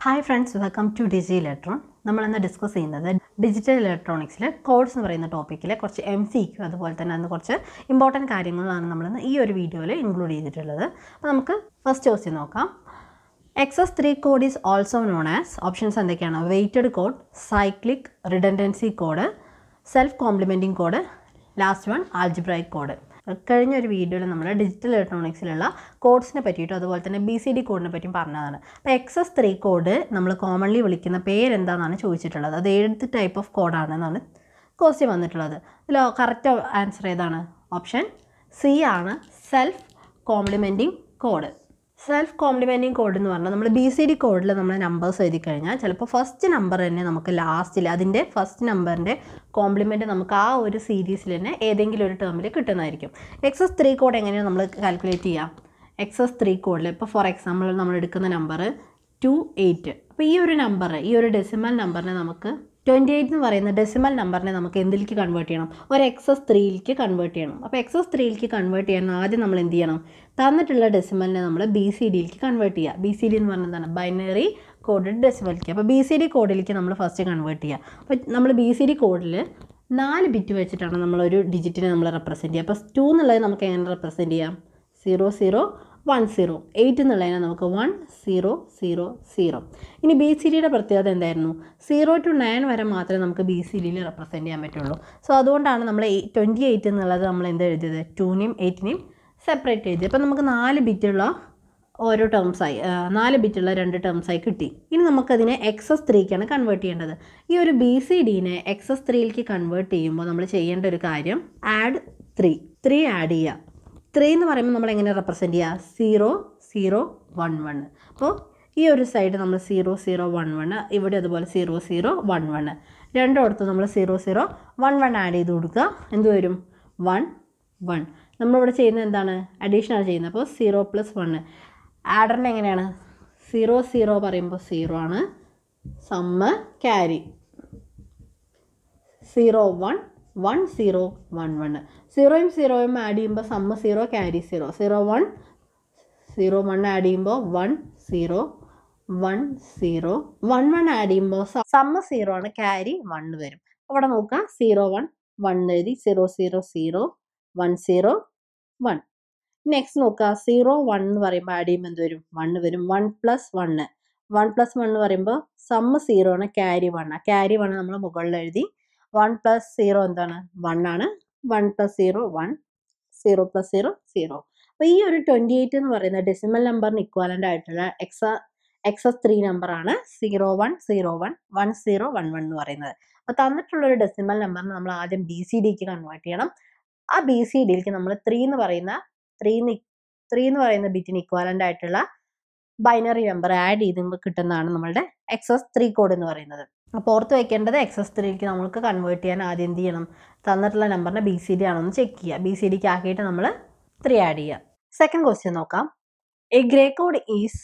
hi friends welcome to digi electron നമ്മളിന്ന് discuss ചെയ്യുന്നത് digital ഇലക്ട്രോണിക്സിലെ കോഡ്സ് എന്ന് പറയുന്ന ടോപ്പിക്കിലെ കുറച്ച് എം സി ക്യു അതുപോലെ തന്നെ അന്ന് കുറച്ച് ഇമ്പോർട്ടൻറ്റ് കാര്യങ്ങളാണ് നമ്മളിന്ന് ഈ ഒരു വീഡിയോയിൽ ഇൻക്ലൂഡ് ചെയ്തിട്ടുള്ളത് അപ്പോൾ നമുക്ക് ഫസ്റ്റ് ക്വസ്റ്റ്യൻ നോക്കാം excess three code is also known as options എന്തൊക്കെയാണ് weighted code cyclic redundancy code self complementing code last one algebraic code കഴിഞ്ഞ ഒരു വീഡിയോയിൽ നമ്മൾ ഡിജിറ്റൽ ഇലക്ട്രോണിക്സിലുള്ള കോഡ്സിനെ പറ്റിയിട്ടും അതുപോലെ തന്നെ ബി സി ഡി കോഡിനെ പറ്റിയും പറഞ്ഞതാണ് അപ്പോൾ എക്സസ് ത്രീ കോഡ് നമ്മൾ കോമൺലി വിളിക്കുന്ന പേരെന്താണെന്നാണ് ചോദിച്ചിട്ടുള്ളത് അത് ഏത് ടൈപ്പ് ഓഫ് കോഡാണെന്നാണ് ക്വസ്റ്റ്യൻ വന്നിട്ടുള്ളത് ഇതിൽ കറക്റ്റ് ആൻസർ ഏതാണ് ഓപ്ഷൻ സി ആണ് self complementing code self complementing code എന്ന് പറഞ്ഞാൽ നമ്മൾ ബി സി ഡി കോഡിൽ നമ്മൾ നമ്പേഴ്സ് എഴുതി കഴിഞ്ഞാൽ ചിലപ്പോൾ ഫസ്റ്റ് നമ്പർ തന്നെ നമുക്ക് ലാസ്റ്റിൽ അതിൻ്റെ ഫസ്റ്റ് നമ്പറിൻ്റെ കോംപ്ലിമെൻറ്റ് നമുക്ക് ആ ഒരു സീരീസിൽ തന്നെ ഏതെങ്കിലും ഒരു ടേമിൽ കിട്ടുന്നതായിരിക്കും എക്സസ് ത്രീ കോഡ് എങ്ങനെയാണ് നമ്മൾ കാൽക്കുലേറ്റ് ചെയ്യുക എക്സസ് ത്രീ കോഡിൽ ഇപ്പോൾ ഫോർ എക്സാമ്പിൾ നമ്മൾ എടുക്കുന്ന നമ്പർ ടു എയ്റ്റ് അപ്പോൾ ഈ ഒരു നമ്പർ ഈ ഒരു ഡെസിമൽ നമ്പറിനെ നമുക്ക് ട്വൻറ്റി എയ്റ്റ് എന്ന് പറയുന്ന ഡെസിമൽ നമ്പറിനെ നമുക്ക് എന്തിലേക്ക് കൺവേർട്ട് ചെയ്യണം ഒരു എക്സസ് ത്രീയിലേക്ക് കൺവേർട്ട് ചെയ്യണം അപ്പോൾ എക്സസ് ത്രീയിലേക്ക് കൺവേർട്ട് ചെയ്യാൻ ആദ്യം നമ്മൾ എന്ത് ചെയ്യണം തന്നിട്ടുള്ള ഡെസിമലിനെ നമ്മൾ ബി സി ഡിയിലേക്ക് കൺവേർട്ട് ചെയ്യുക ബി സി ഡി എന്ന് പറഞ്ഞാൽ എന്താണ് ബൈനറി കോഡ് ഡെസിമലിലേക്ക് അപ്പോൾ ബി സി ഡി കോഡിലേക്ക് നമ്മൾ ഫസ്റ്റ് കൺവേർട്ട് ചെയ്യുക അപ്പോൾ നമ്മൾ ബി സി ഡി കോഡിൽ നാല് ബിറ്റ് വെച്ചിട്ടാണ് നമ്മളൊരു ഡിജിറ്റിനെ നമ്മൾ റെപ്രസെൻറ്റ് ചെയ്യുക അപ്പോൾ ടു എന്നുള്ളത് നമുക്ക് എങ്ങനെ റെപ്രസെൻറ്റ് ചെയ്യാം zero zero one zero eight എന്നുള്ളതിനെ നമുക്ക് വൺ സീറോ സീറോ സീറോ ഇനി ബി സി ഡിയുടെ പ്രത്യേകത എന്തായിരുന്നു സീറോ ടു നയൻ വരെ മാത്രമേ നമുക്ക് ബി സി ഡിയിൽ റെപ്രസെൻറ്റ് ചെയ്യാൻ പറ്റുള്ളൂ സോ അതുകൊണ്ടാണ് നമ്മൾ ട്വൻറ്റി എയ്റ്റ് എന്നുള്ളത് നമ്മൾ എന്താ എഴുതിയത് ടൂനെയും എയ്റ്റിനെയും സെപ്പറേറ്റ് എഴുതി അപ്പോൾ നമുക്ക് നാല് ബിറ്റുള്ള ഓരോ ടേംസായി നാല് ബിറ്റുള്ള രണ്ട് ടേംസായി കിട്ടി ഇനി നമുക്കതിനെ എക്സസ് ത്രീക്കാണ് കൺവേർട്ട് ചെയ്യേണ്ടത് ഈ ഒരു ബി സി ഡീനെ എക്സസ് ത്രീയിലേക്ക് കൺവേർട്ട് ചെയ്യുമ്പോൾ നമ്മൾ ചെയ്യേണ്ട ഒരു കാര്യം ആഡ് ത്രീ ത്രീ ആഡ് ചെയ്യുക ത്രീ എന്ന് പറയുമ്പോൾ നമ്മൾ എങ്ങനെ റെപ്രസെൻറ്റ് ചെയ്യുക സീറോ സീറോ വൺ വൺ അപ്പോൾ ഈ ഒരു സൈഡ് നമ്മൾ സീറോ സീറോ വൺ വൺ ഇവിടെ അതുപോലെ സീറോ സീറോ വൺ വൺ രണ്ടിടത്തും നമ്മൾ zero zero one one add ചെയ്ത് കൊടുക്കുക എന്ത് വരും വൺ വൺ നമ്മളിവിടെ ചെയ്യുന്നത് എന്താണ് അഡീഷൻ ആണ് ചെയ്യുന്നത് അപ്പോൾ സീറോ പ്ലസ് വൺ ആഡറിന് എങ്ങനെയാണ് സീറോ സീറോ പറയുമ്പോൾ സീറോ ആണ് sum carry zero one one zero one one സീറോയും സീറോയും ആഡ് ചെയ്യുമ്പോൾ sum zero carry zero zero one zero one add ചെയ്യുമ്പോൾ one zero one zero one one add ചെയ്യുമ്പോൾ sum zero ആണ് ക്യാരി വൺ വരും അവിടെ നോക്കുക സീറോ വൺ വൺ എഴുതി zero zero zero one zero one next നോക്കുക zero one എന്ന് പറയുമ്പോൾ ആഡ് ചെയ്യുമ്പോൾ എന്ത് വരും വൺ വരും one plus one one plus one എന്ന് പറയുമ്പോൾ സമ്മ് സീറോ ആണ് ക്യാരി വൺ ആ ക്യാരി വൺ നമ്മൾ മുകളിൽ എഴുതി വൺ പ്ലസ് സീറോ എന്താണ് വൺ ആണ് one plus zero one zero plus zero zero അപ്പോൾ ഈ ഒരു ട്വൻറ്റി എയ്റ്റ് എന്ന് പറയുന്ന ഡെസിമൽ നമ്പറിന് ഇക്വാലൻ്റ് ആയിട്ടുള്ള എക്സ എക്സസ് ത്രീ നമ്പറാണ് zero one zero one one zero one one എന്ന് പറയുന്നത് അപ്പോൾ തന്നിട്ടുള്ള ഒരു ഡെസിമൽ നമ്പറിന് നമ്മൾ ആദ്യം ബി സി ഡിക്ക് കൺവേർട്ട് ചെയ്യണം ആ ബി സി ഡിയിലേക്ക് നമ്മൾ ത്രീ എന്ന് പറയുന്ന ത്രീ ത്രീ എന്ന് പറയുന്ന ബിറ്റിന് ഇക്വാലൻ്റ് ആയിട്ടുള്ള ബൈനറി നമ്പർ ആഡ് ചെയ്ത് കിട്ടുന്നതാണ് നമ്മളുടെ എക്സസ് ത്രീ കോഡ് എന്ന് പറയുന്നത് അപ്പോൾ ഓർത്ത് വെക്കേണ്ടത് എക്സസ് ത്രീക്ക് നമ്മൾക്ക് കൺവേർട്ട് ചെയ്യാൻ ആദ്യം എന്ത് ചെയ്യണം തന്നിട്ടുള്ള നമ്പറിനെ ബി സി ഡി ആണോ എന്ന് ചെക്ക് ചെയ്യുക ബി സി ഡിക്ക് ആക്കിയിട്ട് നമ്മൾ ത്രീ ആഡ് ചെയ്യുക സെക്കൻഡ് ക്വസ്റ്റ്യൻ നോക്കാം a gray code is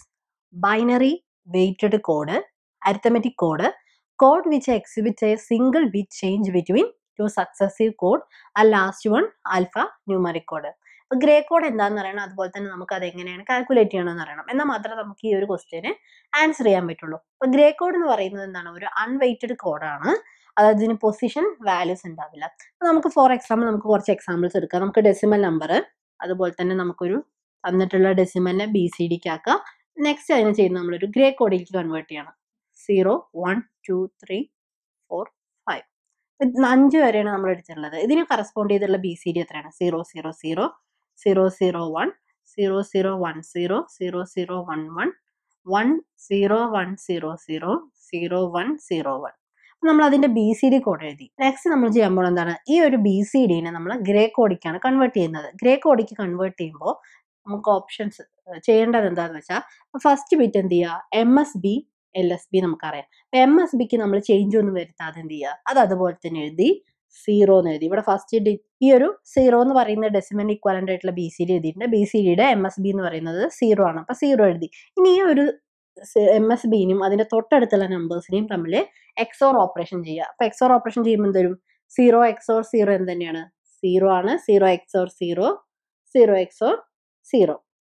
binary weighted code arithmetic code code which exhibit a single bit change between two successive code ആ last one alpha numeric code അപ്പോൾ gray code എന്താണെന്ന് അറിയണം അതുപോലെ തന്നെ നമുക്ക് അത് എങ്ങനെയാണ് കാൽക്കുലേറ്റ് ചെയ്യണമെന്ന് അറിയണം എന്നാൽ മാത്രമേ നമുക്ക് ഈ ഒരു ക്വസ്റ്റ്യന് ആൻസർ ചെയ്യാൻ പറ്റുള്ളൂ അപ്പോൾ ഗ്രേ കോഡ് എന്ന് പറയുന്നത് എന്താണ് ഒരു അൺവെയ്റ്റഡ് കോഡാണ് അതായത് ഇതിന് പൊസിഷൻ വാല്യൂസ് ഉണ്ടാവില്ല അപ്പോൾ നമുക്ക് ഫോർ എക്സാമ്പിൾ നമുക്ക് കുറച്ച് എക്സാമ്പിൾസ് എടുക്കാം നമുക്ക് ഡെസിമൽ നമ്പർ അതുപോലെ തന്നെ നമുക്കൊരു തന്നിട്ടുള്ള ഡെസിമലിനെ ബി സി ഡിക്ക് ആക്കാം നെക്സ്റ്റ് അതിന് ചെയ്യുന്നത് നമ്മളൊരു ഗ്രേ കോഡിലേക്ക് കൺവേർട്ട് ചെയ്യണം zero one two three four five അഞ്ച് വരെയാണ് നമ്മൾ എടുത്തിട്ടുള്ളത് ഇതിന് കറസ്പോണ്ട് ചെയ്തിട്ടുള്ള ബി സി ഡി എത്രയാണ് zero zero zero zero zero one zero zero one zero zero zero one one one zero one zero zero zero one zero one നമ്മൾ അതിന്റെ B C D code എഴുതി next നമ്മൾ ചെയ്യാൻ പോകുന്നത് എന്താണ് ഈ ഒരു ബി സി ഡിനെ നമ്മൾ ഗ്രേ കോഡിക്കാണ് കൺവേർട്ട് ചെയ്യുന്നത് ഗ്രേ കോഡിക്ക് കൺവേർട്ട് ചെയ്യുമ്പോൾ നമുക്ക് ഓപ്ഷൻസ് ചെയ്യേണ്ടത് എന്താണെന്ന് വെച്ചാൽ ഫസ്റ്റ് ബിറ്റ് എന്ത് ചെയ്യുക M S B L S B നമുക്കറിയാം അപ്പം എം എസ് ബിക്ക് നമ്മൾ ചേഞ്ച് ഒന്നും വരുത്താതെ എന്ത് ചെയ്യുക അത് അതുപോലെ തന്നെ എഴുതി സീറോ എന്ന് എഴുതി ഇവിടെ ഫസ്റ്റ് ഡി ഈ ഒരു സീറോ എന്ന് പറയുന്ന ഡെസിമൽ ഇക്വാലൻ്റ് ആയിട്ടുള്ള ബി സി ഡി എഴുതിയിട്ടുണ്ട് ബി സി ഡിയുടെ എം എസ് ബി എന്ന് പറയുന്നത് സീറോ ആണ് അപ്പം സീറോ എഴുതി ഇനി ഈ ഒരു എം എസ് ബിനും അതിന്റെ തൊട്ടടുത്തുള്ള നമ്പേഴ്സിനെയും തമ്മിൽ എക്സോർ ഓപ്പറേഷൻ ചെയ്യുക അപ്പൊ എക്സോർ ഓപ്പറേഷൻ ചെയ്യുമ്പോൾ എന്തരും സീറോ എക്സോർ സീറോ എന്ത് തന്നെയാണ് സീറോ ആണ് zero XOR zero zero XOR zero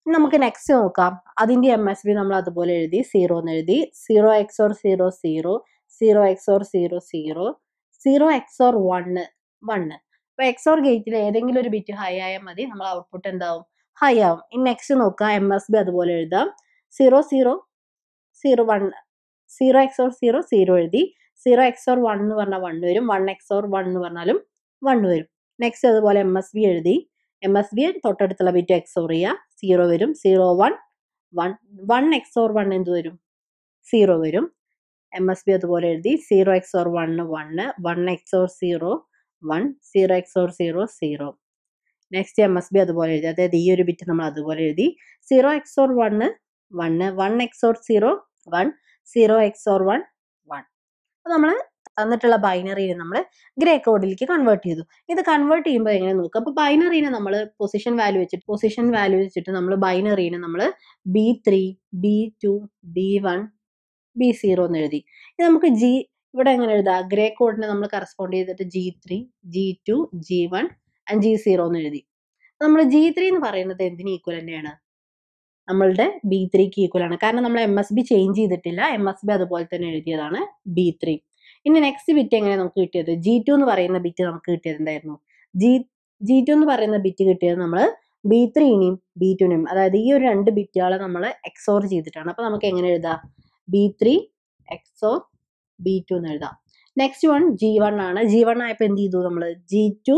നമുക്ക് നെക്സ്റ്റ് നോക്കാം അതിന്റെ എം എസ് ബി നമ്മൾ അതുപോലെ എഴുതി സീറോ എന്ന് എഴുതി zero XOR zero zero zero XOR zero zero zero XOR one one അപ്പൊ എക്സോർ ഗേറ്റിൽ ഏതെങ്കിലും ഒരു ബിറ്റ് ഹൈ ആയാൽ മതി നമ്മൾ ഔട്ട്പുട്ട് എന്താവും ഹൈ ആവും ഇനി നെക്സ്റ്റ് നോക്കാം എം എസ് ബി അതുപോലെ എഴുതാം zero zero zero one zero XOR zero zero എഴുതി സീറോ എക്സോർ വൺ എന്ന് പറഞ്ഞാൽ വൺ വരും വൺ എക്സോർ വൺ എന്ന് പറഞ്ഞാലും വൺ വരും നെക്സ്റ്റ് അതുപോലെ എം എസ് ബി എഴുതി എം എസ് ബി തൊട്ടടുത്തുള്ള ബിറ്റ് എക്സോർ ചെയ്യുക സീറോ വരും zero one one one XOR one എന്ത് വരും സീറോ വരും എം എസ് ബി അതുപോലെ എഴുതി zero XOR one one one XOR zero one zero XOR zero zero next M S B അതുപോലെ എഴുതി അതായത് ഈ ഒരു ബിറ്റ് നമ്മൾ അതുപോലെ എഴുതി zero XOR one one one XOR zero one zero XOR one one അപ്പോൾ നമ്മൾ തന്നിട്ടുള്ള ബൈനറിനെ നമ്മൾ ഗ്രേ കോഡിലേക്ക് കൺവേർട്ട് ചെയ്തു ഇത് കൺവേർട്ട് ചെയ്യുമ്പോൾ എങ്ങനെ നോക്കുക അപ്പോൾ ബൈനറിനെ നമ്മൾ പൊസിഷൻ വാല്യൂ വെച്ചിട്ട് പൊസിഷൻ വാല്യൂ വെച്ചിട്ട് നമ്മൾ ബൈനറിനെ നമ്മൾ B three B two B one B zero എന്ന് എഴുതി ഇത് നമുക്ക് ജി ഇവിടെ എങ്ങനെ എഴുതാം ഗ്രേ കോഡിനെ നമ്മൾ കറസ്പോണ്ട് ചെയ്തിട്ട് G three G two G one and G zero എന്ന് എഴുതി നമ്മൾ ജി ത്രീ എന്ന് പറയുന്നത് എന്തിന് ഈക്വൽ തന്നെയാണ് നമ്മളുടെ ബി ത്രീക്ക് ഈക്വൽ ആണ് കാരണം നമ്മൾ എം എസ് ബി ചേഞ്ച് ചെയ്തിട്ടില്ല എം എസ് ബി അതുപോലെ തന്നെ എഴുതിയതാണ് ബി ത്രീ ഇനി നെക്സ്റ്റ് ബിറ്റ് എങ്ങനെ നമുക്ക് കിട്ടിയത് ജി ടു എന്ന് പറയുന്ന ബിറ്റ് നമുക്ക് കിട്ടിയത് എന്തായിരുന്നു ജി ജി ടു എന്ന് പറയുന്ന ബിറ്റ് കിട്ടിയത് നമ്മൾ ബി ത്രീനെയും ബി ടുനെയും അതായത് ഈ ഒരു രണ്ട് ബിറ്റുകളെ നമ്മൾ എക്സോർ ചെയ്തിട്ടാണ് അപ്പൊ നമുക്ക് എങ്ങനെ എഴുതാം B three XOR B two എന്ന് എഴുതാം നെക്സ്റ്റ് വൺ ജി വൺ ആണ് ജി വൺ ആയപ്പോൾ എന്ത് ചെയ്തു നമ്മൾ ജി ടു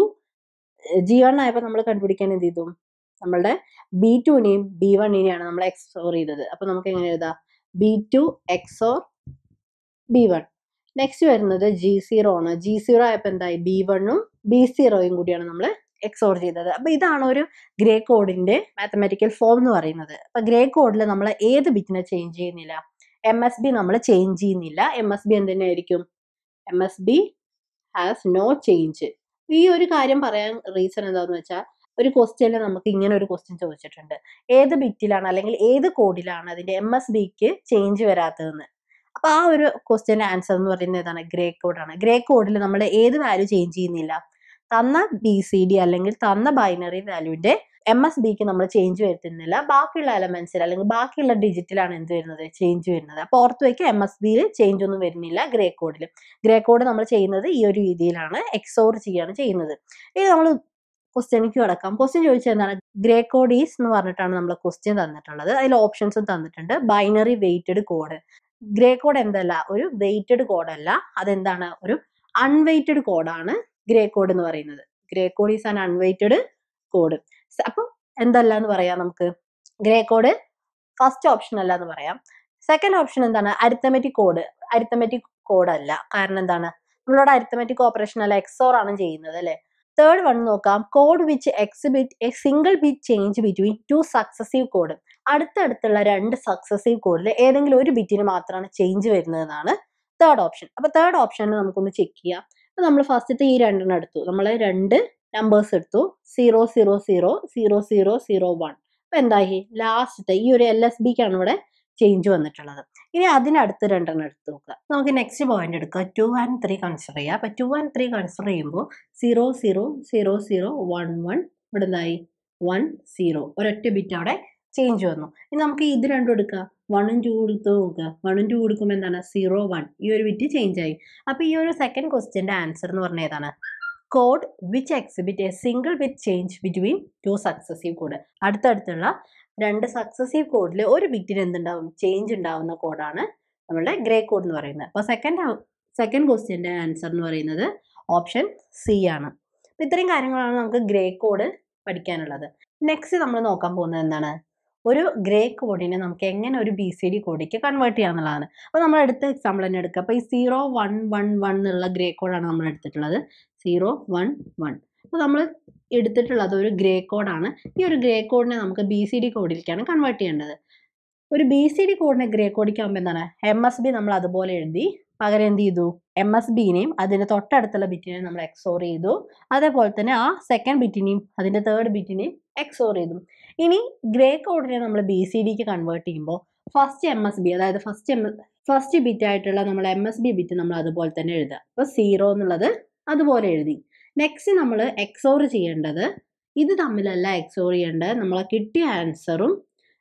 ജി വൺ ആയപ്പോൾ നമ്മൾ കണ്ടുപിടിക്കാൻ എന്ത് ചെയ്തു നമ്മളുടെ ബി ടുനെയും ബി വണ്ണിനെയാണ് നമ്മൾ എക്സോർ ചെയ്തത് അപ്പൊ നമുക്ക് എങ്ങനെ എഴുതാം B two XOR B one next വരുന്നത് ജി സീറോ ആണ് ജി സീറോ ആയപ്പോൾ എന്തായി ബി വണ്ണും ബി സീറോയും കൂടിയാണ് നമ്മൾ എക്സോർ ചെയ്തത് അപ്പൊ ഇതാണ് ഒരു ഗ്രേ കോഡിന്റെ മാത്തമാറ്റിക്കൽ ഫോം എന്ന് പറയുന്നത് അപ്പൊ ഗ്രേ കോഡിൽ നമ്മൾ ഏത് ബിറ്റിനെ ചേഞ്ച് ചെയ്യുന്നില്ല എം എസ് ബി നമ്മൾ ചേഞ്ച് ചെയ്യുന്നില്ല എം എസ് ബി എന്ത് തന്നെയായിരിക്കും M S B has no change ഈ ഒരു കാര്യം പറയാൻ റീസൺ എന്താന്ന് വെച്ചാൽ ഒരു ക്വസ്റ്റ്യനിൽ നമുക്ക് ഇങ്ങനെ ഒരു ക്വസ്റ്റ്യൻ ചോദിച്ചിട്ടുണ്ട് ഏത് ബിറ്റിലാണ് അല്ലെങ്കിൽ ഏത് കോഡിലാണ് അതിന്റെ എം എസ് ബിക്ക് ചേഞ്ച് വരാത്തതെന്ന് അപ്പൊ ആ ഒരു ക്വസ്റ്റ്യൻ ആൻസർ എന്ന് പറയുന്നത് ഏതാണ് ഗ്രേ കോഡാണ് ഗ്രേ കോഡിൽ നമ്മൾ ഏത് വാല്യൂ ചേഞ്ച് ചെയ്യുന്നില്ല തന്ന ബി സി ഡി അല്ലെങ്കിൽ തന്ന ബൈനറി വാല്യൂവിന്റെ എം എസ് ബിക്ക് നമ്മൾ ചേഞ്ച് വരുത്തുന്നില്ല ബാക്കിയുള്ള എലമെന്റ്സിൽ അല്ലെങ്കിൽ ബാക്കിയുള്ള ഡിജിറ്റിലാണ് എന്ത് വരുന്നത് ചേഞ്ച് വരുന്നത് അപ്പൊ ഓർത്ത് വയ്ക്കുക എം എസ് ബിയിൽ ചേഞ്ച് ഒന്നും വരുന്നില്ല ഗ്രേ കോഡിൽ ഗ്രേ കോഡ് നമ്മൾ ചെയ്യുന്നത് ഈ ഒരു രീതിയിലാണ് എക്സോർ ചെയ്യാണ് ചെയ്യുന്നത് ഇത് നമ്മൾ ക്വസ്റ്റ്യനിക്ക് കിടക്കാം ക്വസ്റ്റ്യൻ ചോദിച്ചത് എന്താണ് ഗ്രേ കോഡ് ഈസ് എന്ന് പറഞ്ഞിട്ടാണ് നമ്മൾ ക്വസ്റ്റ്യൻ തന്നിട്ടുള്ളത് അതിൽ ഓപ്ഷൻസും തന്നിട്ടുണ്ട് binary weighted code gray code എന്തല്ല ഒരു വെയിറ്റഡ് കോഡല്ല അതെന്താണ് ഒരു അൺവെയിറ്റഡ് കോഡാണ് ഗ്രേ കോഡ് എന്ന് പറയുന്നത് gray code is an unweighted code അപ്പം എന്തല്ല എന്ന് പറയാം നമുക്ക് ഗ്രേ കോഡ് ഫസ്റ്റ് ഓപ്ഷൻ അല്ല എന്ന് പറയാം സെക്കൻഡ് ഓപ്ഷൻ എന്താണ് അരിത്തമെറ്റിക് കോഡ് അരിത്തമെറ്റിക് കോഡ് അല്ല കാരണം എന്താണ് നമ്മളോട് അരിത്തമെറ്റിക് ഓപ്പറേഷൻ അല്ല എക്സോർ ആണ് ചെയ്യുന്നത് അല്ലെ തേർഡ് വൺ നോക്കാം code which exhibit a single bit change between two successive code അടുത്തടുത്തുള്ള രണ്ട് സക്സസീവ് കോഡിൽ ഏതെങ്കിലും ഒരു ബിറ്റിന് മാത്രമാണ് ചേഞ്ച് വരുന്നതെന്നാണ് തേർഡ് ഓപ്ഷൻ അപ്പൊ തേർഡ് ഓപ്ഷൻ നമുക്കൊന്ന് ചെക്ക് ചെയ്യാം അപ്പൊ നമ്മൾ ഫസ്റ്റത്തെ ഈ രണ്ടെണ്ണം എടുത്തു നമ്മൾ രണ്ട് നമ്പേഴ്സ് എടുത്തു zero zero zero zero zero zero one അപ്പൊ എന്തായി ലാസ്റ്റത്തെ ഈ ഒരു എൽ എസ് ബിക്കാണ് ഇവിടെ ചേഞ്ച് വന്നിട്ടുള്ളത് ഇനി അതിനടുത്ത് രണ്ടെണ്ണം എടുത്ത് നോക്കുക നമുക്ക് നെക്സ്റ്റ് പോയിന്റ് എടുക്കുക ടു ആൻഡ് ത്രീ കൺസിഡർ ചെയ്യുക അപ്പൊ ടു ആൻഡ് ത്രീ കൺസിഡർ ചെയ്യുമ്പോൾ zero zero zero zero one one ഇവിടെ എന്തായി വൺ സീറോ ഒരൊറ്റ ബിറ്റ് അവിടെ ചേഞ്ച് വന്നു ഇനി നമുക്ക് ഇത് രണ്ടും എടുക്കുക വണ്ണും ടു എടുത്ത് നോക്കുക വണ്ണും ടു കൊടുക്കുമ്പോൾ എന്താണ് സീറോ വൺ ഈ ഒരു ബിറ്റ് ചേഞ്ച് ആയി അപ്പൊ ഈ ഒരു സെക്കൻഡ് ക്വസ്റ്റ്യന്റെ ആൻസർ എന്ന് പറഞ്ഞ ഏതാണ് code which exhibit a single with change between two successive code അടുത്തടുത്തുള്ള രണ്ട് സക്സസീവ് കോഡിൽ ഒരു ബിറ്റിന് എന്തുണ്ടാവും ചേഞ്ച് ഉണ്ടാവുന്ന കോഡാണ് നമ്മളുടെ ഗ്രേ കോഡ് എന്ന് പറയുന്നത് അപ്പോൾ സെക്കൻഡ് സെക്കൻഡ് ക്വസ്റ്റ്യൻ്റെ ആൻസർ എന്ന് പറയുന്നത് ഓപ്ഷൻ സി ആണ് അപ്പോൾ ഇത്രയും കാര്യങ്ങളാണ് നമുക്ക് ഗ്രേ കോഡ് പഠിക്കാനുള്ളത് നെക്സ്റ്റ് നമ്മൾ നോക്കാൻ പോകുന്നത് എന്താണ് ഒരു ഗ്രേ കോഡിനെ നമുക്ക് എങ്ങനെ ഒരു ബി സി ഡി കോഡിലേക്ക് കൺവേർട്ട് ചെയ്യാന്നുള്ളതാണ് അപ്പോൾ നമ്മൾ എടുത്ത എക്സാമ്പിൾ തന്നെ എടുക്കുക അപ്പോൾ ഈ സീറോ വൺ വൺ വൺ എന്നുള്ള ഗ്രേ കോഡാണ് നമ്മൾ എടുത്തിട്ടുള്ളത് സീറോ വൺ വൺ അപ്പോൾ നമ്മൾ എടുത്തിട്ടുള്ളത് ഒരു ഗ്രേ കോഡാണ് ഈ ഒരു ഗ്രേ കോഡിനെ നമുക്ക് ബി സി ഡി കോഡിലേക്കാണ് കൺവേർട്ട് ചെയ്യേണ്ടത് ഒരു ബി സി ഡി കോഡിനെ ഗ്രേ കോഡിലേക്ക് ആകുമ്പോൾ എന്താണ് എം എസ് ബി നമ്മൾ അതുപോലെ എഴുതി പകരം എന്ത് ചെയ്തു എം എസ് ബിനെയും അതിൻ്റെ തൊട്ടടുത്തുള്ള ബിറ്റിനെയും നമ്മൾ എക്സോർ ചെയ്തു അതേപോലെ തന്നെ ആ സെക്കൻഡ് ബിറ്റിനെയും അതിൻ്റെ തേർഡ് ബിറ്റിനെയും എക്സോർ ചെയ്തു ഇനി ഗ്രേ കോഡിനെ നമ്മൾ ബി സി ഡിക്ക് കൺവേർട്ട് ചെയ്യുമ്പോൾ ഫസ്റ്റ് എം എസ് ബി അതായത് ഫസ്റ്റ് എം ഫസ്റ്റ് ബിറ്റ് ആയിട്ടുള്ള നമ്മൾ എം എസ് ബി ബിറ്റ് നമ്മൾ അതുപോലെ തന്നെ എഴുതുക അപ്പോൾ സീറോ എന്നുള്ളത് അതുപോലെ എഴുതി നെക്സ്റ്റ് നമ്മൾ എക്സോർ ചെയ്യേണ്ടത് ഇത് തമ്മിലല്ല എക്സോർ ചെയ്യേണ്ടത് നമ്മളെ കിട്ടിയ ആൻസറും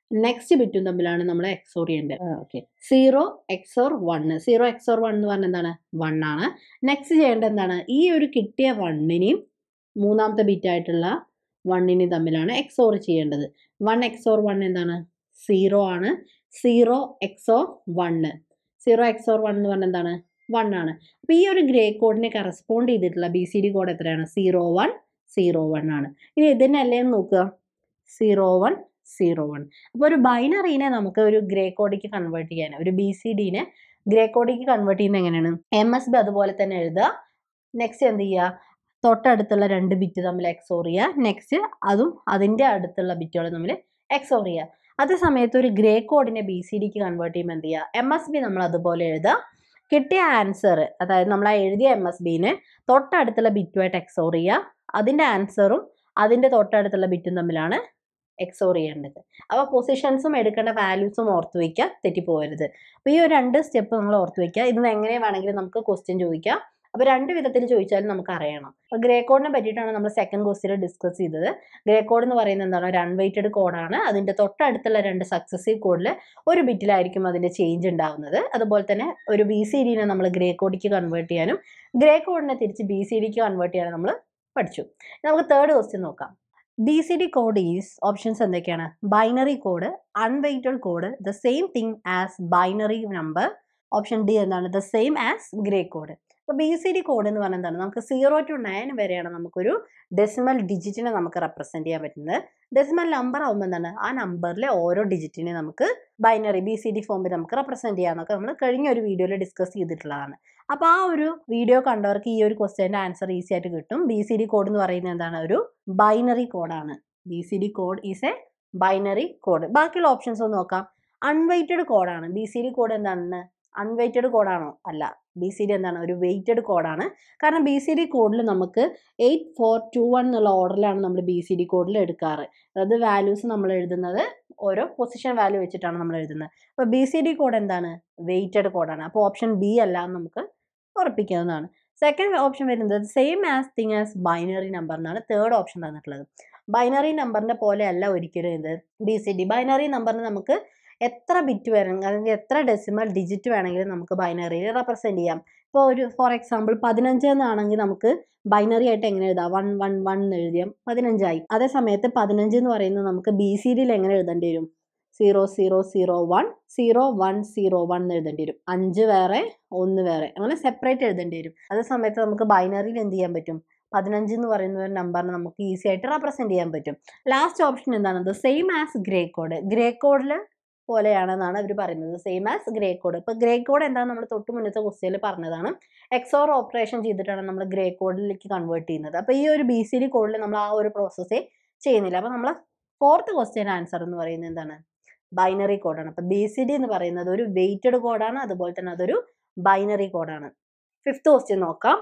നെക്സ്റ്റ് ബിറ്റും തമ്മിലാണ് നമ്മൾ എക്സോർ ചെയ്യേണ്ടത് okay zero XOR one zero XOR one എന്ന് പറഞ്ഞാൽ എന്താണ് വൺ ആണ് നെക്സ്റ്റ് ചെയ്യേണ്ടത് എന്താണ് ഈ ഒരു കിട്ടിയ വണ്ണിനെയും മൂന്നാമത്തെ ബിറ്റായിട്ടുള്ള വണ്ണിനെയും തമ്മിലാണ് എക്സോർ ചെയ്യേണ്ടത് വൺ എക്സോർ വൺ എന്താണ് സീറോ ആണ് zero XOR one zero XOR one എന്ന് പറഞ്ഞാൽ എന്താണ് വൺ ആണ് അപ്പോൾ ഈ ഒരു ഗ്രേ കോഡിനെ കറസ്പോണ്ട് ചെയ്തിട്ടുള്ള ബി സി ഡി കോഡ് എത്രയാണ് സീറോ വൺ സീറോ വൺ ആണ് ഇനി ഇതിനല്ലേ നോക്കുക സീറോ വൺ സീറോ വൺ അപ്പോൾ ഒരു ബൈനറീനെ നമുക്ക് ഒരു ഗ്രേ കോഡിക്ക് കൺവേർട്ട് ചെയ്യാൻ ഒരു ബി സി ഡിനെ ഗ്രേ കോഡിക്ക് കൺവേർട്ട് ചെയ്യുന്നത് എങ്ങനെയാണ് എം എസ് ബി അതുപോലെ തന്നെ എഴുതുക നെക്സ്റ്റ് എന്ത് ചെയ്യുക തൊട്ടടുത്തുള്ള രണ്ട് ബിറ്റ് തമ്മിൽ എക്സോർ ചെയ്യുക നെക്സ്റ്റ് അതും അതിൻ്റെ അടുത്തുള്ള ബിറ്റുകൾ തമ്മിൽ എക്സോർ ചെയ്യുക അതേ സമയത്ത് ഒരു ഗ്രേ കോഡിനെ ബി സി ഡിക്ക് കൺവേർട്ട് ചെയ്യുമ്പോൾ എന്ത് ചെയ്യുക എം എസ് ബി നമ്മൾ അതുപോലെ എഴുതുക കിട്ടിയ ആൻസർ അതായത് നമ്മൾ ആ എഴുതിയ എം എസ് ബിനെ തൊട്ടടുത്തുള്ള ബിറ്റുമായിട്ട് എക്സോർ ചെയ്യുക അതിൻ്റെ ആൻസറും അതിൻ്റെ തൊട്ടടുത്തുള്ള ബിറ്റും തമ്മിലാണ് എക്സോർ ചെയ്യേണ്ടത് അപ്പോൾ പൊസിഷൻസും എടുക്കേണ്ട വാല്യൂസും ഓർത്ത് വയ്ക്കുക തെറ്റിപ്പോകരുത് അപ്പോൾ ഈ ഒരു രണ്ട് സ്റ്റെപ്പ് നമ്മൾ ഓർത്ത് വയ്ക്കുക ഇതിന് എങ്ങനെ വേണമെങ്കിലും നമുക്ക് ക്വസ്റ്റ്യൻ ചോദിക്കാം അപ്പോൾ രണ്ട് വിധത്തിൽ ചോദിച്ചാലും നമുക്ക് അറിയണം അപ്പോൾ ഗ്രേ കോഡിനെ പറ്റിയിട്ടാണ് നമ്മൾ സെക്കൻഡ് ക്വസ്റ്റ്യൻ ഡിസ്കസ് ചെയ്തത് ഗ്രേ കോഡ് എന്ന് പറയുന്നത് എന്താണ് ഒരു അൺവെയ്റ്റഡ് കോഡാണ് അതിൻ്റെ തൊട്ടടുത്തുള്ള രണ്ട് സക്സസീവ് കോഡിൽ ഒരു ബിറ്റിലായിരിക്കും അതിൻ്റെ ചേഞ്ച് ഉണ്ടാവുന്നത് അതുപോലെ തന്നെ ഒരു ബി സി ഡിനെ നമ്മൾ ഗ്രേ കോഡിക്ക് കൺവേർട്ട് ചെയ്യാനും ഗ്രേ കോഡിനെ തിരിച്ച് ബി സി ഡിക്ക് കൺവേർട്ട് ചെയ്യാനും നമ്മൾ പഠിച്ചു നമുക്ക് തേർഡ് ക്വസ്റ്റ്യൻ നോക്കാം B C D code is options എന്തൊക്കെയാണ് binary code unweighted code the same thing as binary number option D എന്താണ് the same as grey code അപ്പോൾ ബി സി ഡി കോഡ് എന്ന് പറഞ്ഞാൽ എന്താണ് നമുക്ക് സീറോ ടു നയൻ വരെയാണ് നമുക്കൊരു ഡെസിമൽ ഡിജിറ്റിനെ നമുക്ക് റെപ്രസെൻറ്റ് ചെയ്യാൻ പറ്റുന്നത് ഡെസിമൽ നമ്പർ ആകുമ്പോൾ എന്താണ് ആ നമ്പറിലെ ഓരോ ഡിജിറ്റിനെ നമുക്ക് ബൈനറി ബി സി ഡി ഫോമിൽ നമുക്ക് റെപ്രസെൻറ്റ് ചെയ്യാമെന്നൊക്കെ നമ്മൾ കഴിഞ്ഞ ഒരു വീഡിയോയിൽ ഡിസ്കസ് ചെയ്തിട്ടുള്ളതാണ് അപ്പോൾ ആ ഒരു വീഡിയോ കണ്ടവർക്ക് ഈ ഒരു ക്വസ്റ്റ്യൻ്റെ ആൻസർ ഈസി ആയിട്ട് കിട്ടും ബി സി ഡി കോഡ് എന്ന് പറയുന്നത് എന്താണ് ഒരു ബൈനറി കോഡാണ് B C D code is a binary code ബാക്കിയുള്ള ഓപ്ഷൻസ് ഒന്ന് നോക്കാം അൺവെയ്റ്റഡ് കോഡാണ് ബി സി ഡി കോഡ് എന്താണ് അൺവെയ്റ്റഡ് കോഡാണോ അല്ല ബി സി ഡി എന്താണ് ഒരു വെയ്റ്റഡ് കോഡാണ് കാരണം ബി സി ഡി കോഡിൽ നമുക്ക് എയ്റ്റ് ഫോർ ടു വൺ എന്നുള്ള ഓർഡറിലാണ് നമ്മൾ ബി സി ഡി കോഡിൽ എടുക്കാറ് അതായത് വാല്യൂസ് നമ്മൾ എഴുതുന്നത് ഓരോ പൊസിഷൻ വാല്യൂ വെച്ചിട്ടാണ് നമ്മൾ എഴുതുന്നത് അപ്പോൾ ബി സി ഡി കോഡ് എന്താണ് വെയ്റ്റഡ് കോഡാണ് അപ്പോൾ ഓപ്ഷൻ ബി അല്ല എന്ന് നമുക്ക് ഉറപ്പിക്കാവുന്നതാണ് സെക്കൻഡ് ഓപ്ഷൻ വരുന്നത് same as thing as binary number എന്നാണ് തേർഡ് ഓപ്ഷൻ തന്നിട്ടുള്ളത് ബൈനറി നമ്പറിൻ്റെ പോലെ അല്ല ഒരിക്കലും ഇത് ബി സി ഡി ബൈനറി നമ്പറിന് നമുക്ക് എത്ര ബിറ്റ് വേണമെങ്കിൽ അല്ലെങ്കിൽ എത്ര ഡെസിമൽ ഡിജിറ്റ് വേണമെങ്കിലും നമുക്ക് ബൈനറിയിൽ റെപ്രസെൻറ്റ് ചെയ്യാം ഇപ്പോൾ ഒരു ഫോർ എക്സാമ്പിൾ പതിനഞ്ച് എന്നാണെങ്കിൽ നമുക്ക് ബൈനറി ആയിട്ട് എങ്ങനെ എഴുതാം വൺ വൺ വൺ എന്ന് എഴുതിയാൽ പതിനഞ്ചായി അതേ സമയത്ത് പതിനഞ്ച് എന്ന് പറയുന്നത് നമുക്ക് ബി സി ഡിയിൽ എങ്ങനെ എഴുതേണ്ടി വരും zero zero zero one zero one zero one എന്ന് എഴുതേണ്ടി വരും അഞ്ച് വേറെ ഒന്ന് വേറെ അങ്ങനെ സെപ്പറേറ്റ് എഴുതേണ്ടി വരും അതേ സമയത്ത് നമുക്ക് ബൈനറിയിൽ എന്ത് ചെയ്യാൻ പറ്റും പതിനഞ്ച് എന്ന് പറയുന്ന ഒരു നമ്പറിനെ നമുക്ക് ഈസി ആയിട്ട് റെപ്രസെൻറ്റ് ചെയ്യാൻ പറ്റും ലാസ്റ്റ് ഓപ്ഷൻ എന്താണ് the same as grey code grey കോഡിൽ പോലെയാണെന്നാണ് അവർ പറയുന്നത് സെയിം ആസ് ഗ്രേ കോഡ് ഇപ്പോൾ ഗ്രേ കോഡ് എന്താണെന്ന് നമ്മൾ തൊട്ട് മുന്നത്തെ ക്വസ്റ്റ്യനിൽ പറഞ്ഞതാണ് എക്സോർ ഓപ്പറേഷൻ ചെയ്തിട്ടാണ് നമ്മൾ ഗ്രേ കോഡിലേക്ക് കൺവേർട്ട് ചെയ്യുന്നത് അപ്പോൾ ഈ ഒരു ബി സി ഡി കോഡിൽ നമ്മൾ ആ ഒരു പ്രോസസ്സേ ചെയ്യുന്നില്ല അപ്പോൾ നമ്മൾ ഫോർത്ത് ക്വസ്റ്റ്യൻ ആൻസർ എന്ന് പറയുന്നത് എന്താണ് ബൈനറി കോഡാണ് അപ്പോൾ ബി സി ഡി എന്ന് പറയുന്നത് ഒരു വെയ്റ്റഡ് കോഡാണ് അതുപോലെ തന്നെ അതൊരു ബൈനറി കോഡാണ് ഫിഫ്ത്ത് ക്വസ്റ്റ്യൻ നോക്കാം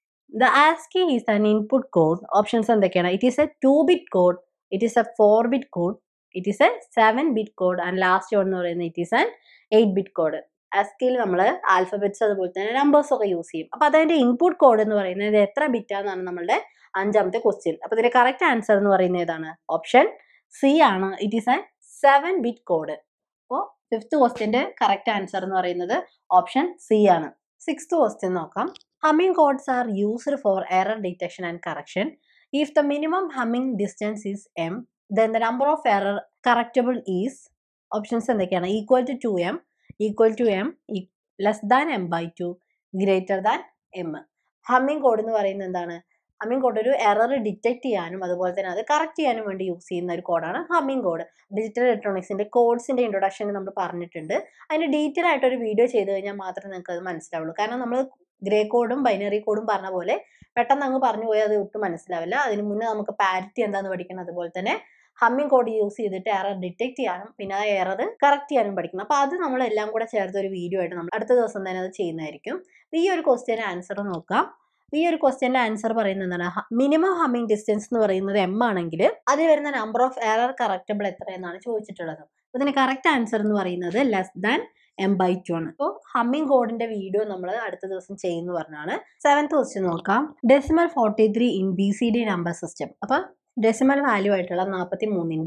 the ASCII is an input code options എന്തൊക്കെയാണ് it is a two bit code it is a four bit code it is a seven bit code and last one എന്ന് പറയുന്നത് it is an eight bit code ആസ്കിയിൽ നമ്മൾ alphabets അതുപോലെ തന്നെ numbers ഒക്കെ use ചെയ്യും അപ്പോൾ അതതിൻ്റെ ഇൻപുട്ട് കോഡ് എന്ന് പറയുന്നത് ഇത് എത്ര ബിറ്റാന്നാണ് നമ്മളുടെ അഞ്ചാമത്തെ ക്വസ്റ്റ്യൻ അപ്പോൾ ഇതിന്റെ കറക്റ്റ് ആൻസർ എന്ന് പറയുന്നത് ഏതാണ് ഓപ്ഷൻ സി ആണ് it is a seven bit code അപ്പോൾ ഫിഫ്ത്ത് ക്വസ്റ്റ്യൻ്റെ കറക്റ്റ് ആൻസർ എന്ന് പറയുന്നത് ഓപ്ഷൻ സി ആണ് സിക്സ്ത് ക്വസ്റ്റ്യൻ നോക്കാം Hamming codes are used for error detection and correction if the minimum Hamming distance is M then the number of error correctable is options എന്തൊക്കെയാണ് equal to two M equal to M less than M by two greater than M Hamming code എന്ന് പറയുന്നത് എന്താണ് Hamming code ഒരു error detect ചെയ്യാനും അതുപോലെ തന്നെ അത് correct ചെയ്യാനും വേണ്ടി യൂസ് ചെയ്യുന്ന ഒരു കോഡാണ് ഹമ്മിങ് കോഡ് ഡിജിറ്റൽ ഇലക്ട്രോണിക്സിന്റെ കോഡ്സിന്റെ ഇൻട്രൊഡക്ഷൻ നമ്മൾ പറഞ്ഞിട്ടുണ്ട് അതിന് ഡീറ്റെയിൽ ആയിട്ട് ഒരു വീഡിയോ ചെയ്ത് കഴിഞ്ഞാൽ മാത്രമേ നിങ്ങൾക്ക് അത് മനസ്സിലാവുള്ളൂ കാരണം നമ്മൾ ഗ്രേ കോഡും ബൈനറി കോഡും പറഞ്ഞ പോലെ പെട്ടെന്ന് അങ്ങ് പറഞ്ഞു പോയാൽ അത് ഒട്ടും മനസ്സിലാവില്ല അതിന് മുന്നേ നമുക്ക് പാരിറ്റി എന്താന്ന് പഠിക്കണം അതുപോലെ തന്നെ ഹമ്മിങ് കോഡ് യൂസ് ചെയ്തിട്ട് എറർ ഡിറ്റക്ട് ചെയ്യാനും പിന്നെ ആ എറർ കറക്റ്റ് ചെയ്യാനും പഠിക്കണം അപ്പോൾ അത് നമ്മൾ എല്ലാം കൂടെ ചേർത്ത് ഒരു വീഡിയോ ആയിട്ട് നമ്മൾ അടുത്ത ദിവസം തന്നെ അത് ചെയ്യുന്നതായിരിക്കും അപ്പോൾ ഈ ഒരു ക്വസ്റ്റ്യൻ്റെ ആൻസർ നോക്കാം ഈ ഒരു ക്വസ്റ്റ്യൻ്റെ ആൻസർ പറയുന്നത് എന്താണ് മിനിമം ഹമ്മിങ് ഡിസ്റ്റൻസ് എന്ന് പറയുന്നത് എം ആണെങ്കിൽ അതിൽ വരുന്ന നമ്പർ ഓഫ് എറർ കറക്റ്റബിൾ എത്രയെന്നാണ് ചോദിച്ചിട്ടുള്ളത് അപ്പോൾ ഇതിന് കറക്റ്റ് ആൻസർ എന്ന് പറയുന്നത് less than M by two ആണ് അപ്പോൾ ഹമ്മിങ് കോഡിന്റെ വീഡിയോ നമ്മൾ അടുത്ത ദിവസം ചെയ്യുന്നു പറഞ്ഞാണ് സെവൻത്ത് ക്വസ്റ്റ്യൻ നോക്കാം decimal forty three in B C D number system അപ്പോൾ ഡെസിമൽ വാല്യൂ ആയിട്ടുള്ള നാൽപ്പത്തി മൂന്നിൻ്റെ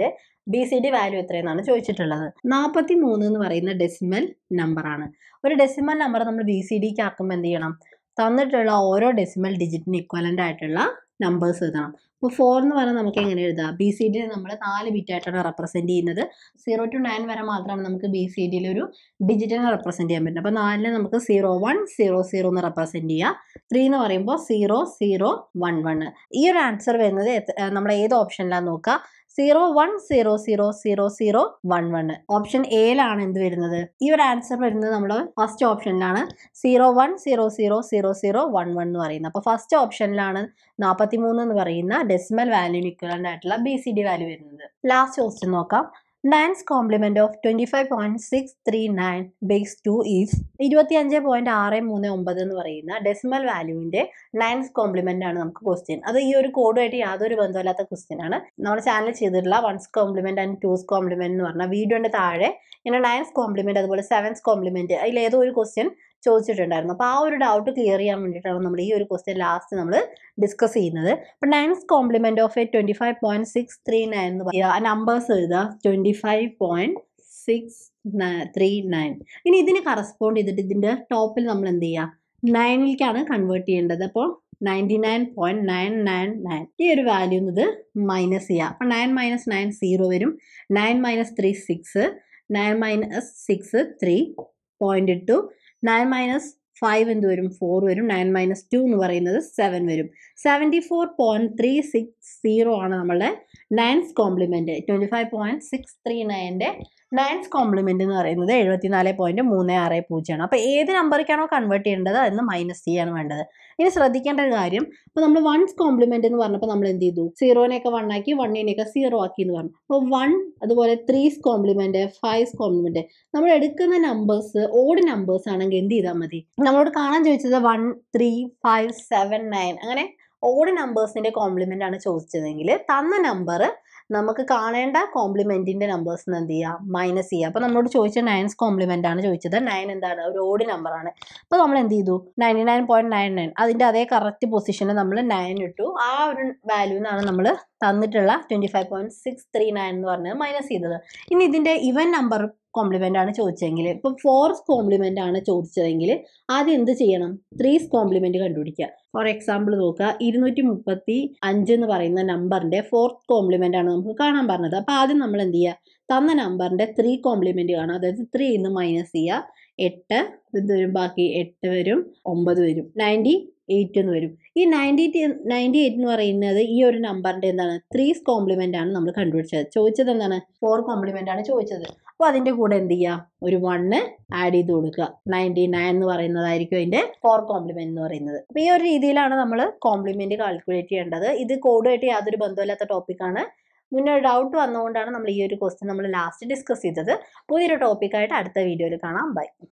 ബി സി ഡി വാല്യൂ എത്രയെന്നാണ് ചോദിച്ചിട്ടുള്ളത് നാൽപ്പത്തി മൂന്ന് എന്ന് പറയുന്ന ഡെസിമൽ നമ്പറാണ് ഒരു ഡെസിമൽ നമ്പർ നമ്മൾ ബി സി ഡിക്ക് ആക്കുമ്പോൾ എന്ത് ചെയ്യണം തന്നിട്ടുള്ള ഓരോ ഡെസിമൽ ഡിജിറ്റിന് ഇക്വലൻ്റ് ആയിട്ടുള്ള നമ്പേഴ്സ് എഴുതണം ഇപ്പോൾ ഫോർ എന്ന് പറഞ്ഞാൽ നമുക്ക് എങ്ങനെ എഴുതാം ബി സി ഡി നമ്മൾ നാല് ബിറ്റ് ആയിട്ടാണ് റെപ്രസെൻറ്റ് ചെയ്യുന്നത് സീറോ ടു നയൻ വരെ മാത്രമാണ് നമുക്ക് ബി സി ഡിയിൽ ഒരു ഡിജിറ്റിനെ റെപ്രസെൻറ്റ് ചെയ്യാൻ പറ്റുന്നത് അപ്പോൾ നാലിന് നമുക്ക് സീറോ വൺ സീറോ സീറോ എന്ന് റെപ്രസെൻറ്റ് ചെയ്യുക ത്രീ എന്ന് പറയുമ്പോൾ സീറോ സീറോ വൺ വൺ ഈ ഒരു ആൻസർ വരുന്നത് എത്ര- ഏർ നമ്മൾ ഏത് ഓപ്ഷനിലാണ് നോക്കുക zero one zero zero zero zero one one option എയിലാണ് എന്ത് വരുന്നത് ഈ ഒരു ആൻസർ വരുന്നത് നമ്മൾ ഫസ്റ്റ് ഓപ്ഷനിലാണ് zero one zero zero zero zero one one എന്ന് പറയുന്നത് അപ്പോൾ ഫസ്റ്റ് ഓപ്ഷനിലാണ് നാൽപ്പത്തി മൂന്ന് എന്ന് പറയുന്ന ഡെസിമൽ വാല്യൂന് ഇക്വലൻ്റ് ആയിട്ടുള്ള ബി സി ഡി വാല്യൂ വരുന്നത് ലാസ്റ്റ് ക്വസ്റ്റ്യൻ നോക്കാം nine's complement of twenty five point six three nine base two is ഇരുപത്തി അഞ്ച് പോയിന്റ് ആറ് മൂന്ന് ഒമ്പത് എന്ന് പറയുന്ന ഡെസിമൽ വാല്യൂവിന്റെ നയൻസ് കോംപ്ലിമെന്റ് ആണ് നമുക്ക് ക്വസ്റ്റ്യൻ അത് ഈ ഒരു കോഡുമായിട്ട് യാതൊരു ബന്ധമില്ലാത്ത ക്വസ്റ്റ്യൻ ആണ് നമ്മുടെ ചാനൽ ചെയ്തിട്ടുള്ള one's complement and two's complement എന്ന് പറഞ്ഞ വീഡിയോന്റെ താഴെ ഇങ്ങനെ നയൻസ് കോംപ്ലിമെന്റ് അതുപോലെ സെവൻസ് കോംപ്ലിമെന്റ് അതിൽ ഏതോ ഒരു ക്വസ്റ്റ്യൻ ചോദിച്ചിട്ടുണ്ടായിരുന്നു അപ്പോൾ ആ ഒരു ഡൗട്ട് ക്ലിയർ ചെയ്യാൻ വേണ്ടിയിട്ടാണ് നമ്മൾ ഈ ഒരു ക്വസ്റ്റ്യൻ ലാസ്റ്റ് നമ്മൾ ഡിസ്കസ് ചെയ്യുന്നത് അപ്പോൾ nine's complement of a twenty five point six three nine എന്ന് പറയുക ആ നമ്പേഴ്സ് എഴുതുക twenty five point six three nine ഇനി ഇതിന് കറസ്പോണ്ട് ചെയ്തിട്ട് ഇതിൻ്റെ ടോപ്പിൽ നമ്മൾ എന്ത് ചെയ്യുക നയനിലേക്കാണ് കൺവേർട്ട് ചെയ്യേണ്ടത് അപ്പോൾ ninety nine point nine nine nine ഈ ഒരു വാല്യൂ എന്നത് മൈനസ് ചെയ്യുക അപ്പോൾ നയൻ മൈനസ് നയൻ സീറോ വരും nine minus three six nine minus six three point two nine minus five എന്ത് വരും ഫോർ വരും നയൻ മൈനസ് ടു എന്ന് പറയുന്നത് സെവൻ വരും seventy four point three six zero ആണ് നമ്മളുടെ nine's complement twenty five point six three നയൻ്റെ nine's complement എന്ന് പറയുന്നത് എഴുപത്തിനാല് പോയിന്റ് മൂന്ന് ആറ് പൂജ്യമാണ് അപ്പോൾ ഏത് നമ്പറിലേക്കാണോ കൺവേർട്ട് ചെയ്യേണ്ടത് അതിന് മൈനസ് ചെയ്യാണ് വേണ്ടത് ഇനി ശ്രദ്ധിക്കേണ്ട ഒരു കാര്യം ഇപ്പോൾ നമ്മൾ വൺസ് കോംപ്ലിമെൻ്റ് എന്ന് പറഞ്ഞപ്പോൾ നമ്മൾ എന്ത് ചെയ്തു സീറോനെയൊക്കെ വൺ ആക്കി വണ്ണിനെയൊക്കെ സീറോ ആക്കി എന്ന് പറഞ്ഞു അപ്പോൾ വൺ അതുപോലെ ത്രീസ് കോംപ്ലിമെൻറ്റ് ഫൈവ്സ് കോംപ്ലിമെൻറ്റ് നമ്മൾ എടുക്കുന്ന നമ്പേഴ്സ് ഓഡ് നമ്പേഴ്സ് ആണെങ്കിൽ എന്ത് ചെയ്താൽ മതി നമ്മളോട് കാണാൻ ചോദിച്ചത് one three five seven nine അങ്ങനെ ഓഡ് നമ്പേഴ്സിന്റെ കോംപ്ലിമെന്റ് ആണ് ചോദിച്ചതെങ്കിൽ തന്ന നമ്പർ നമുക്ക് കാണേണ്ട കോംപ്ലിമെന്റിന്റെ നമ്പേഴ്സ് എന്ത് ചെയ്യുക മൈനസ് ചെയ്യുക അപ്പോൾ നമ്മളോട് ചോദിച്ച നയൻസ് കോംപ്ലിമെന്റ് ആണ് ചോദിച്ചത് നയൻ എന്താണ് ഒരു ഓഡ് നമ്പറാണ് അപ്പോൾ നമ്മൾ എന്ത് ചെയ്തു ninety nine point nine nine അതിന്റെ അതേ കറക്റ്റ് പൊസിഷനിൽ നമ്മൾ നയൻ ഇട്ടു ആ ഒരു വാല്യൂന്നാണ് നമ്മൾ തന്നിട്ടുള്ള twenty five point six three nine എന്ന് പറഞ്ഞത് മൈനസ് ചെയ്തത് ഇനി ഇതിന്റെ ഇവൻ നമ്പർ കോംപ്ലിമെന്റ് ആണ് ചോദിച്ചതെങ്കിൽ ഇപ്പം ഫോർസ് കോംപ്ലിമെന്റ് ആണ് ചോദിച്ചതെങ്കിൽ ആദ്യം എന്ത് ചെയ്യണം ത്രീസ് കോംപ്ലിമെന്റ് കണ്ടുപിടിക്കുക ഫോർ എക്സാമ്പിൾ നോക്കുക ഇരുന്നൂറ്റി മുപ്പത്തി അഞ്ച് എന്ന് പറയുന്ന നമ്പറിന്റെ ഫോർത്ത് കോംപ്ലിമെന്റ് ആണ് നമുക്ക് കാണാൻ പറഞ്ഞത് അപ്പോൾ ആദ്യം നമ്മൾ എന്ത് ചെയ്യുക തന്ന നമ്പറിന്റെ ത്രീ കോംപ്ലിമെന്റ് കാണുക അതായത് ത്രീ ഇന്ന് മൈനസ് ചെയ്യുക എട്ട് ഇത് വരും ബാക്കി എട്ട് വരും ഒമ്പത് വരും നയൻറ്റി എയ്റ്റ് എന്ന് വരും ഈ നയൻറ്റി നയൻറ്റി എയ്റ്റ് എന്ന് പറയുന്നത് ഈ ഒരു നമ്പറിന്റെ എന്താണ് ത്രീസ് കോംപ്ലിമെന്റ് ആണ് നമ്മൾ കണ്ടുപിടിച്ചത് ചോദിച്ചത് എന്താണ് ഫോർ കോംപ്ലിമെന്റ് ആണ് ചോദിച്ചത് അപ്പോൾ അതിന്റെ കൂടെ എന്ത് ചെയ്യുക ഒരു വണ്ണ് ആഡ് ചെയ്ത് കൊടുക്കുക നയൻറ്റി നയൻ എന്ന് പറയുന്നതായിരിക്കും അതിന്റെ ഫോർ കോംപ്ലിമെന്റ് എന്ന് പറയുന്നത് അപ്പോൾ ഈ ഒരു രീതിയിലാണ് നമ്മൾ കോംപ്ലിമെന്റ് കാൽക്കുലേറ്റ് ചെയ്യേണ്ടത് ഇത് കോഡുമായിട്ട് യാതൊരു ബന്ധമില്ലാത്ത ടോപ്പിക്കാണ് മുന്നേ ഒരു ഡൗട്ട് വന്നുകൊണ്ടാണ് നമ്മൾ ഈ ഒരു ക്വസ്റ്റ്യൻ നമ്മൾ ലാസ്റ്റ് ഡിസ്കസ് ചെയ്തത് പുതിയൊരു ടോപ്പിക്കായിട്ട് അടുത്ത വീഡിയോയിൽ കാണാം ബൈ